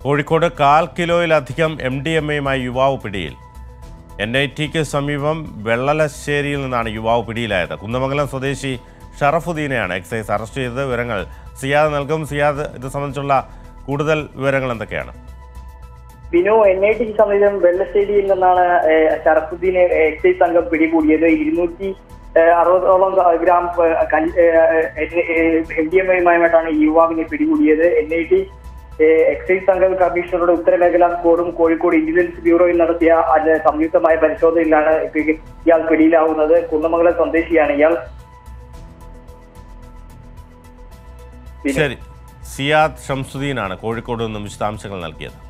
കോഴിക്കോട് കാൽ കിലോയിലധികം M D M എയുമായി യുവാവ് പിടിയിൽ എൻ ഐ ടിക്ക് സമീപം വെള്ളലശ്ശേരിയിൽ നിന്നാണ് യുവാവ് പിടിയിലായത് കുന്നമംഗലം സ്വദേശി ഷറഫുദ്ദീനെയാണ് എക്സൈസ് അറസ്റ്റ് ചെയ്തത് വിവരങ്ങൾ സിയാദ് നൽകും സിയാദ് ഇത് സംബന്ധിച്ചുള്ള കൂടുതൽ വിവരങ്ങൾ എന്തൊക്കെയാണ് ബിനു എൻ ഐ ടിക്ക് സമീപം വെള്ളശ്ശേരിയിൽ നിന്നാണ് ഏഹ്, ഷറഫുദ്ദീനെ എക്സൈസ് സംഘം പിടികൂടിയത് ഇരുന്നൂറ്റി ഏഹ്, അറുപതോളം ഗ്രാം എം ഡി എം എയുമായിട്ടാണ് ഈ യുവാവിനെ പിടികൂടിയത് എൻ ഐ ടി എക്സൈസ് സംഘം കമ്മീഷണറുടെ ഉത്തരമേഖലാ സ്ക്വാഡും കോഴിക്കോട് ഇന്റലിജൻസ് ബ്യൂറോയിൽ നടത്തിയ അത് സംയുക്തമായ പരിശോധനയിലാണ് ഇപ്പ- ഇയാൾ പിടിയിലാവുന്നത് കുന്നമംഗലം സ്വദേശിയാണ് ഇയാൾ ശരി സിയാദ് ഷംസുദ്ദീനാണ് കോഴിക്കോട് നിന്നും വിശദാംശങ്ങൾ നൽകിയത്